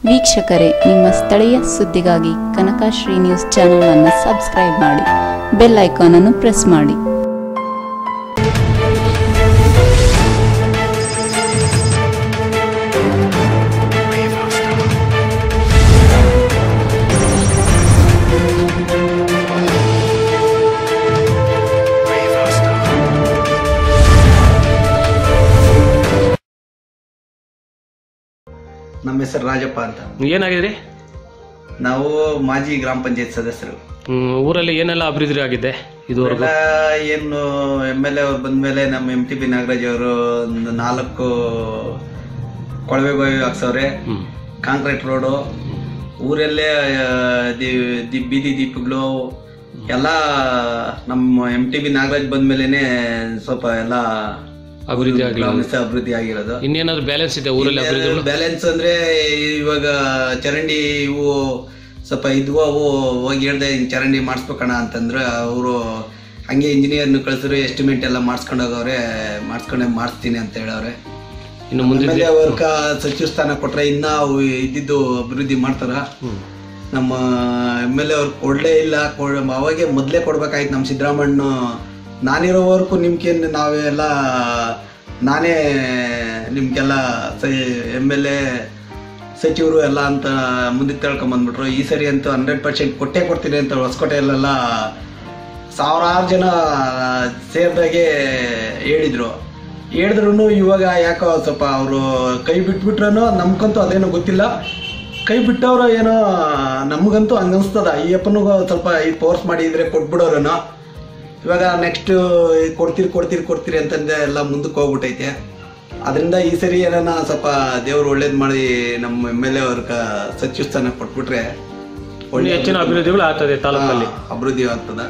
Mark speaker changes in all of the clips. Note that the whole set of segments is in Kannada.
Speaker 1: ವೀಕ್ಷಕರೇ ನಿಮ್ಮ ಸ್ಥಳೀಯ ಸುದ್ದಿಗಾಗಿ ಕನಕಶ್ರೀ ನ್ಯೂಸ್ ಚಾನೆಲ್ ಅನ್ನು ಸಬ್ಸ್ಕ್ರೈಬ್ ಮಾಡಿ ಬೆಲ್ ಐಕಾನ್ ಅನ್ನು ಪ್ರೆಸ್ ಮಾಡಿ
Speaker 2: ನಮ್ಮ ಹೆಸರು ರಾಜಪ್ಪ ಅಂತ
Speaker 3: ಏನಾಗಿದ್ರಿ
Speaker 2: ನಾವು ಮಾಜಿ ಗ್ರಾಮ ಪಂಚಾಯತ್ ಸದಸ್ಯರು
Speaker 3: ಹ್ಮ್, ಊರಲ್ಲಿ ಏನೆಲ್ಲ ಅಭಿವೃದ್ಧಿ ಆಗಿದೆ ಇದುವರೆಗೂ
Speaker 2: ಎಲ್ಲ ಏನು ಎಮ್ ಎಲ್ ಎ ಅವ್ರು ಬಂದ್ಮೇಲೆ ನಮ್ಮ ಎಂ ಟಿ ಬಿ ನಾಗರಾಜ್ ಅವರು ಒಂದು ನಾಲ್ಕು ಕೊಳವೆ ಬಾವಿ ಹಾಕ್ಸವ್ರೆ
Speaker 3: ಹ್ಮ್.
Speaker 2: ಕಾಂಕ್ರೀಟ್ ರೋಡು ಊರಲ್ಲೇ ಆ, ದಿ- ದಿ- ಬೀದಿ ದೀಪಗಳು ಎಲ್ಲ ನಮ್ಮ ಎಂ ಟಿ ಬಿ ನಾಗರಾಜ್ ಬಂದ್ಮೇಲೆನೆ ಸ್ವಲ್ಪ ಎಲ್ಲ
Speaker 3: ಅಭಿವೃದ್ಧಿ ಆಗಿಲ್ಲ
Speaker 2: ಗ್ರಾಮಸ್ಥ ಅಭಿವೃದ್ಧಿ ಆಗಿರೋದು
Speaker 3: ಇನ್ನೇನಾದ್ರು ಬ್ಯಾಲೆನ್ಸ್ ಇದೆ ಊರಲ್ಲಿ ಅಭಿವೃದ್ಧಿಗಳು
Speaker 2: ಬ್ಯಾಲೆನ್ಸ್ ಅಂದ್ರೆ ಇವಾಗ ಚರಂಡಿ ಇವು ಸ್ವಲ್ಪ ಇದ್ವು ಅವು ಹೋಗಿ ಹೇಳ್ದೆ ಹಿಂಗ್ ಚರಂಡಿ ಮಾಡಿಸ್ಬೇಕಣ ಅಂತಂದ್ರೆ ಅವರು ಹಂಗೆ ಇಂಜಿನಿಯರ್ನ ಕಳ್ಸಿದ್ರು ಎಸ್ಟಿಮೇಟ್ ಎಲ್ಲ ಮಾಡಿಸ್ಕೊಂಡು ಹೋಗವ್ರೆ ಮಾಡಿಸ್ಕೊಂಡೆ ಮಾಡಿಸ್ತೀನಿ ಅಂತ ಹೇಳವ್ರೆ
Speaker 3: ಇನ್ನು ಮುಂದೆ
Speaker 2: ಆಮೇಲೆ ಅವ್ರ ಸಚಿವ ಸ್ಥಾನ ಕೊಟ್ರೆ ಇನ್ನ ಅವು ಇದ್ದಿದ್ದು ಅಭಿವೃದ್ಧಿ ಮಾಡ್ತಾರ ನಮ್ಮ ಎಮ್ ಎಲ್ ಎ ಅವ್ರು ಕೊಡ್ಲೇ ಇಲ್ಲ ಕೊಡ್ ಅವಾಗೆ ಮೊದಲೇ ಕೊಡ್ಬೇಕಾಯ್ತು ನಮ್ಮ ಸಿದ್ದರಾಮಣ್ಣ ನಾನಿರೋವರೆಗೂ ನಿಮ್ಗೇನು ನಾವೆಲ್ಲ ನಾನೇ ನಿಮ್ಗೆಲ್ಲ ಎಮ್ ಎಲ್ ಎ ಸಚಿವರು ಎಲ್ಲ ಅಂತ ಮುಂದಕ್ಕೆ ತಳ್ಕೊಂಬಂದ್ಬಿಟ್ರು ಈ ಸರಿ ಅಂತೂ ಹಂಡ್ರೆಡ್ ಪರ್ಸೆಂಟ್ ಕೊಟ್ಟೇ ಕೊಡ್ತೀನಿ ಅಂತ ಹೊಸಕೋಟೆಯಲ್ಲೆಲ್ಲ ಸಾವಿರಾರು ಜನ ಸೇರಿದಾಗೆ ಹೇಳಿದ್ರು ಹೇಳಿದ್ರು ಇವಾಗ ಯಾಕೋ ಸ್ವಲ್ಪ ಅವರು ಕೈ ಬಿಟ್ಬಿಟ್ರೂ ನಮ್ಗಂತೂ ಅದೇನೋ ಗೊತ್ತಿಲ್ಲ ಕೈ ಬಿಟ್ಟವ್ರು ಏನೋ ನಮಗಂತೂ ಹಂಗನ್ಸ್ತದ ಈ ಅಪ್ಪನಿಗೂ ಸ್ವಲ್ಪ ಈ ಫೋರ್ಸ್ ಮಾಡಿದ್ರೆ ಕೊಟ್ಬಿಡೋರೇನೋ ಇವಾಗ ನೆಕ್ಸ್ಟ್ ಕೊಡ್ತೀರಿ ಕೊಡ್ತೀರಿ ಕೊಡ್ತೀರಿ ಅಂತಂದೆ ಎಲ್ಲ ಮುಂದಕ್ಕೆ ಹೋಗ್ಬಿಟ್ಟೈತೆ ಅದರಿಂದ ಈ ಸರಿ ಏನಾನ ಸ್ವಲ್ಪ ದೇವ್ರು ಒಳ್ಳೇದು ಮಾಡಿ ನಮ್ಮ ಎಮ್ ಎಲ್ ಎ ಅವ್ರ ಸಚಿವ ಸ್ಥಾನ ಕೊಟ್ಬಿಟ್ರೆ
Speaker 3: ಇನ್ನು ಹೆಚ್ಚಿನ ಅಭಿವೃದ್ಧಿಗಳು ಆಗ್ತದೆ ತಾಲೂಕಲ್ಲಿ
Speaker 2: ಹಾ, ಅಭಿವೃದ್ಧಿ ಆಗ್ತದ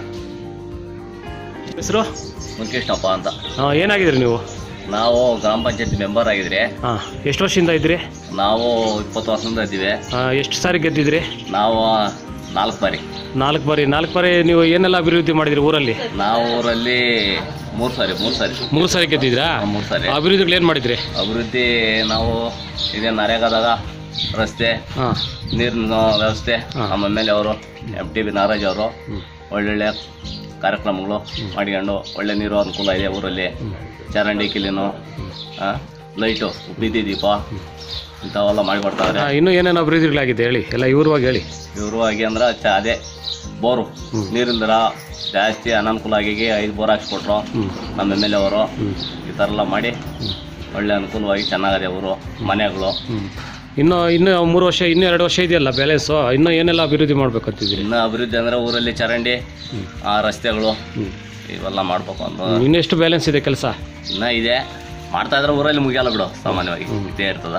Speaker 3: ಹೆಸರು
Speaker 4: ಮುಖೇಶ್ನಪ್ಪ ಅಂತ
Speaker 3: ಹಾ, ಏನಾಗಿದ್ರಿ ನೀವು
Speaker 4: ನಾವು ಗ್ರಾಮ ಪಂಚಾಯತ್ ಮೆಂಬರ್ ಆಗಿದ್ರೆ
Speaker 3: ಹಾ ಎಷ್ಟು ವರ್ಷದಿಂದ ಇದ್ರಿ
Speaker 4: ನಾವು ಇಪ್ಪತ್ತು ವರ್ಷದಿಂದ ಇದ್ದೀವಿ
Speaker 3: ಹಾ, ಎಷ್ಟು ಸಾರಿ ಗೆದ್ದಿದ್ರಿ
Speaker 4: ನಾವು ನಾಲ್ಕು ಬಾರಿ
Speaker 3: ನಾಲ್ಕು ಬಾರಿ ನಾಲ್ಕು ಬಾರಿ ನೀವು ಏನೆಲ್ಲ ಅಭಿವೃದ್ಧಿ ಮಾಡಿದ್ರಿ ಊರಲ್ಲಿ
Speaker 4: ನಾವು ಊರಲ್ಲಿ ಮೂರು ಸಾರಿ ಮೂರು ಸಾರಿ
Speaker 3: ಮೂರು ಸಾರಿ ಗೆದ್ದಿದ್ರಾ
Speaker 4: ಮೂರು ಸಾರಿ
Speaker 3: ಅಭಿವೃದ್ಧಿಗಳು ಏನು ಮಾಡಿದ್ರಿ
Speaker 4: ಅಭಿವೃದ್ಧಿ ನಾವು ಇದೇ ನರೇಗಾದಾಗ ರಸ್ತೆ
Speaker 3: ಹಾ
Speaker 4: ನೀರಿನ ವ್ಯವಸ್ಥೆ
Speaker 3: ಹಾ.
Speaker 4: ನಮ್ಮ ಎಮ್ ಎಲ್ ಎ ಅವರು ಎಮ್ ಟಿ ಬಿ ನಾಗರಾಜ್ ಅವರು ಒಳ್ಳೊಳ್ಳೆ ಕಾರ್ಯಕ್ರಮಗಳು ಮಾಡಿಕೊಂಡು ಒಳ್ಳೆ ನೀರು ಅನುಕೂಲ ಇದೆ ಊರಲ್ಲಿ ಚರಂಡಿ ಕಿಲಿನು ಲೈಟು ಬೀದಿ ದೀಪ ಇಂಥವೆಲ್ಲ ಮಾಡಿಕೊಡ್ತಾರೆ
Speaker 3: ಹಾ, ಇನ್ನೂ ಏನೇನು ಅಭಿವೃದ್ಧಿಗಳಾಗಿದೆ ಹೇಳಿ ಎಲ್ಲ ಇವ್ರವಾಗಿ ಹೇಳಿ
Speaker 4: ಇವರು ಆಗಿ ಅಂದ್ರೆ ಚ ಅದೇ ಬೋರು ನೀರಿಲ್ದರ ಜಾಸ್ತಿ ಅನನುಕೂಲ ಆಗಿ ಐದು ಬೋರ್ ಹಾಕ್ಸ್ಕೊಟ್ರು ನಮ್ಮ ಎಮ್ ಎಲ್ ಎ ಅವರು ಈ ಥರ ಎಲ್ಲ ಮಾಡಿ ಒಳ್ಳೆ ಅನುಕೂಲವಾಗಿ ಚೆನ್ನಾಗಿದೆ ಊರು ಮನೆಗಳು
Speaker 3: ಹ್ಮ್. ಇನ್ನು ಇನ್ನು ಮೂರು ವರ್ಷ ಇನ್ನೂ ಎರಡು ವರ್ಷ ಇದೆಯಲ್ಲ ಬ್ಯಾಲೆನ್ಸು ಇನ್ನೂ ಏನೆಲ್ಲ ಅಭಿವೃದ್ಧಿ ಮಾಡ್ಬೇಕಂತಿದ್ದೀರಿ
Speaker 4: ಇನ್ನು ಅಭಿವೃದ್ಧಿ ಅಂದರೆ ಊರಲ್ಲಿ ಚರಂಡಿ ಆ ರಸ್ತೆಗಳು ಇವೆಲ್ಲ ಮಾಡ್ಬೇಕು ಅಂತ
Speaker 3: ಇನ್ನೆಷ್ಟು ಬ್ಯಾಲೆನ್ಸ್ ಇದೆ ಕೆಲಸ
Speaker 4: ಇನ್ನೂ ಇದೆ ಮಾಡ್ತಾ ಇದ್ರೆ ಊರಲ್ಲಿ ಮುಗಿಯಲ್ಲ ಬಿಡು ಸಾಮಾನ್ಯವಾಗಿ ಇದೇ ಇರ್ತದ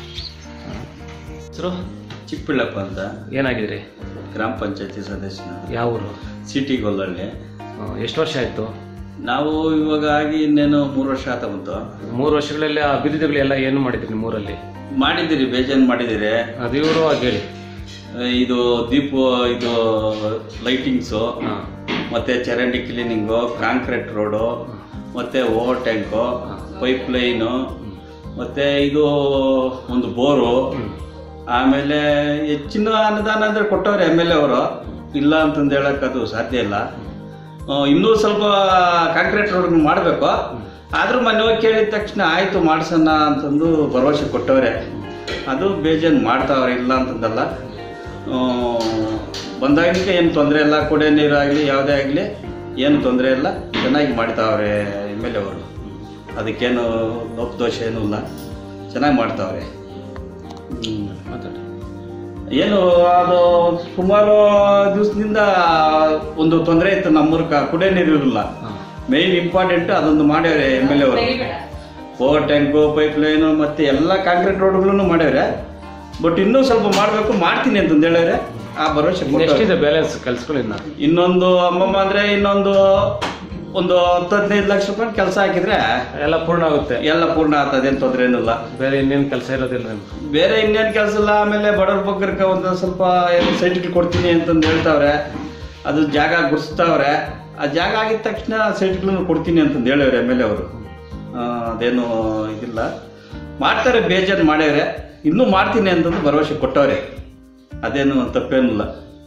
Speaker 3: ಹೆಸರು
Speaker 5: ಚಿಕ್ಕಪಿಳ್ಳಪ್ಪ ಅಂತ
Speaker 3: ಏನಾಗಿದ್ರಿ
Speaker 5: ಗ್ರಾಮ ಪಂಚಾಯತಿ ಸದಸ್ಯನ
Speaker 3: ಯಾವ ಊರು
Speaker 5: ಸಿಟಿ ಗೊಲ್ಲಳ್ಳಿ
Speaker 3: ಎಷ್ಟು ವರ್ಷ ಆಯಿತು
Speaker 5: ನಾವು ಇವಾಗ ಆಗಿ ಇನ್ನೇನು ಮೂರು ವರ್ಷ ಆತ ಬಂತು
Speaker 3: ಮೂರು ವರ್ಷಗಳಲ್ಲಿ ಅಭಿವೃದ್ಧಿಗಳೆಲ್ಲ ಏನು ಮಾಡಿದ್ರಿ ನಿಮ್ಮೂರಲ್ಲಿ
Speaker 5: ಮಾಡಿದ್ದೀರಿ ಬೇಜಾನ್ ಮಾಡಿದ್ದೀರಿ
Speaker 3: ಅದು ಇವರು ಹೇಳಿ
Speaker 5: ಇದು ದೀಪ ಇದು ಲೈಟಿಂಗ್ಸು
Speaker 3: ಹಾಂ
Speaker 5: ಮತ್ತೆ ಚರಂಡಿ ಕ್ಲೀನಿಂಗು ಕಾಂಕ್ರೀಟ್ ರೋಡು ಮತ್ತೆ ಓವರ್ ಟ್ಯಾಂಕು ಪೈಪ್ ಲೈನು ಮತ್ತೆ ಇದು ಒಂದು ಬೋರು ಆಮೇಲೆ ಹೆಚ್ಚಿನ ಅನುದಾನ ಅಂದ್ರೆ ಕೊಟ್ಟವ್ರೆ ಎಮ್ ಎಲ್ ಎ ಅವರು ಇಲ್ಲ ಅಂತಂದು ಹೇಳಕ್ ಅದು ಸಾಧ್ಯ ಇಲ್ಲ ಆ, ಇನ್ನೂ ಸ್ವಲ್ಪ ಕಾಂಕ್ರೀಟ್ ರೋಡ್ ಮಾಡಬೇಕು ಆದ್ರೂ ಮೊನ್ನೆ ಹೋಗಿ ಕೇಳಿದ ತಕ್ಷಣ ಆಯ್ತು ಮಾಡ್ಸೋಣ ಅಂತಂದು ಭರವಸೆ ಕೊಟ್ಟವ್ರೆ ಅದು ಬೇಜಾನ್ ಮಾಡ್ತಾವ್ರೆ ಇಲ್ಲ ಅಂತಂದಲ್ಲ ಆ, ಬಂದಾಗಲಿಕ್ಕೆ ಏನು ತೊಂದರೆ ಇಲ್ಲ ಕುಡಿಯೋ ನೀರು ಆಗಲಿ ಯಾವುದೇ ಆಗಲಿ ಏನು ತೊಂದರೆ ಇಲ್ಲ ಚೆನ್ನಾಗಿ ಮಾಡ್ತಾವ್ರೆ ಎಮ್ ಎಲ್ ಎ ಅವರು ಅದಕ್ಕೇನು ಲೋಪದೋಷ ಏನೂ ಇಲ್ಲ ಚೆನ್ನಾಗಿ ಮಾಡ್ತಾವ್ರೆ ಹ್ಮ್.
Speaker 3: ಮಾತಾಡಿ
Speaker 5: ಏನು ಅದು ಸುಮಾರು ದಿವಸದಿಂದ ಒಂದು ತೊಂದರೆ ಇತ್ತು ನಮ್ಮೂರ ಕುಡಿಯೋ ನೀರು ಇರಲಿಲ್ಲ ಮೇನ್ ಇಂಪಾರ್ಟೆಂಟ್ ಅದೊಂದು ಮಾಡ್ಯಾವ್ರೆ ಎಮ್ ಎಲ್ ಎ ಅವರು ಓವರ್ ಟ್ಯಾಂಕು ಪೈಪ್ ಲೈನು ಮತ್ತೆ ಎಲ್ಲ ಕಾಂಕ್ರೀಟ್ ರೋಡ್ಗಳನ್ನು ಮಾಡ್ಯಾವ್ರೆ ಬಟ್ ಇನ್ನೂ ಸ್ವಲ್ಪ ಮಾಡಬೇಕು ಮಾಡ್ತೀನಿ ಅಂತಂದು ಹೇಳ್ಯಾರೆ ಆ ಭರವಸೆ ಕೊಟ್ಟವ್ರೆ.
Speaker 3: ಎಷ್ಟಿದೆ ಬ್ಯಾಲೆನ್ಸ್ ಕೆಲಸಗಳು ಇನ್ನು
Speaker 5: ಇನ್ನೊಂದು ಅಮ್ಮಮ್ಮ ಅಂದ್ರೆ ಇನ್ನೊಂದು ಒಂದು ಹತ್ತು ಹದಿನೈದು ಲಕ್ಷ ರೂಪಾಯಿ ಕೆಲಸ ಹಾಕಿದ್ರೆ
Speaker 3: ಎಲ್ಲ ಪೂರ್ಣ ಆಗುತ್ತೆ
Speaker 5: ಎಲ್ಲ ಪೂರ್ಣ ಆಗ್ತದೆ ಏನು ತೊಂದರೆ ಏನಿಲ್ಲ
Speaker 3: ಬೇರೆ ಇನ್ನೇನು ಕೆಲಸ ಇರೋದಿಲ್ಲ ನಿಮ್ಗೆ
Speaker 5: ಬೇರೆ ಇನ್ನೇನು ಕೆಲಸ ಇಲ್ಲ ಆಮೇಲೆ ಬಡವ್ರ ಬಗ್ಗರ್ಕ ಒಂದು ಸ್ವಲ್ಪ ಏನು ಸೈಟ್ಗಳು ಕೊಡ್ತೀನಿ ಅಂತಂದು ಹೇಳ್ತಾವ್ರೆ ಅದು ಜಾಗ ಗುರ್ಸ್ತಾವ್ರೆ ಆ ಜಾಗ ಆಗಿದ ತಕ್ಷಣ ಸೈಟ್ಗಳನ್ನು ಕೊಡ್ತೀನಿ ಅಂತಂದು ಹೇಳವ್ರೆ ಎಮ್ ಎಲ್ ಎ ಅವರು ಅದೇನು ಇದಿಲ್ಲ ಮಾಡ್ತಾರೆ ಬೇಜಾರು ಮಾಡ್ಯಾವ್ರೆ ಇನ್ನೂ ಮಾಡ್ತೀನಿ ಅಂತಂದು ಭರವಸೆ ಕೊಟ್ಟವ್ರೆ ಅದೇನು ತಪ್ಪೇನಿಲ್ಲ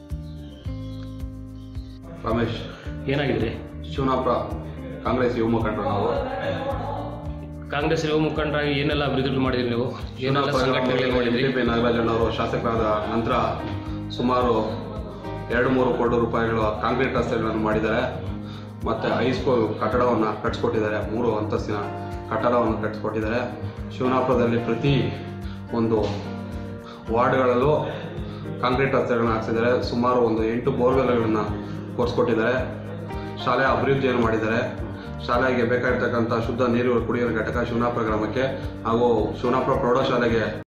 Speaker 6: ರಮೇಶ್
Speaker 3: ಏನಾಗಿದ್ರಿ
Speaker 6: ಶಿವನಾಪುರ ಕಾಂಗ್ರೆಸ್ ಯುವ ಮುಖಂಡರು ನಾವು
Speaker 3: ಕಾಂಗ್ರೆಸ್ ಯುವ ಮುಖಂಡರಾಗಿ ಏನೆಲ್ಲ ಅಭಿವೃದ್ಧಿ ಮಾಡಿದ್ರಿ ನೀವು ಏನೆಲ್ಲ ಸಂಘಟನೆಗಳು ಮಾಡಿದ್ರಿ
Speaker 6: ಎಂ ಪಿ ನಾಗರಾಜಣ್ಣವರು ಶಾಸಕರಾದ ನಂತರ ಸುಮಾರು ಎರಡು ಮೂರು ಕೋಟಿ ರೂಪಾಯಿಗಳು ಕಾಂಕ್ರೀಟ್ ರಸ್ತೆಗಳನ್ನು ಮಾಡಿದ್ದಾರೆ ಮತ್ತು ಹೈಸ್ಕೂಲ್ ಕಟ್ಟಡವನ್ನು ಕಟ್ಟಿಸ್ಕೊಟ್ಟಿದ್ದಾರೆ ಮೂರು ಅಂತಸ್ತಿನ ಕಟ್ಟಡವನ್ನು ಕಟ್ಟಿಸ್ಕೊಟ್ಟಿದ್ದಾರೆ ಶಿವನಾಪುರದಲ್ಲಿ ಪ್ರತಿ ಒಂದು ವಾರ್ಡ್ಗಳಲ್ಲೂ ಕಾಂಕ್ರೀಟ್ ರಸ್ತೆಗಳನ್ನ ಹಾಕ್ಸಿದ್ದಾರೆ ಸುಮಾರು ಒಂದು ಎಂಟು ಬೋರ್ವೆಲ್ಗಳನ್ನು ಕೊರೆಸ್ಕೊಟ್ಟಿದ್ದಾರೆ ಶಾಲೆ ಅಭಿವೃದ್ಧಿಯನ್ನು ಮಾಡಿದ್ದಾರೆ ಶಾಲೆಗೆ ಬೇಕಾಗಿರ್ತಕ್ಕಂಥ ಶುದ್ಧ ನೀರು ಕುಡಿಯುವ ಘಟಕ ಶಿವನಾಪುರ ಗ್ರಾಮಕ್ಕೆ ಹಾಗೂ ಶಿವನಾಪುರ ಪ್ರೌಢಶಾಲೆಗೆ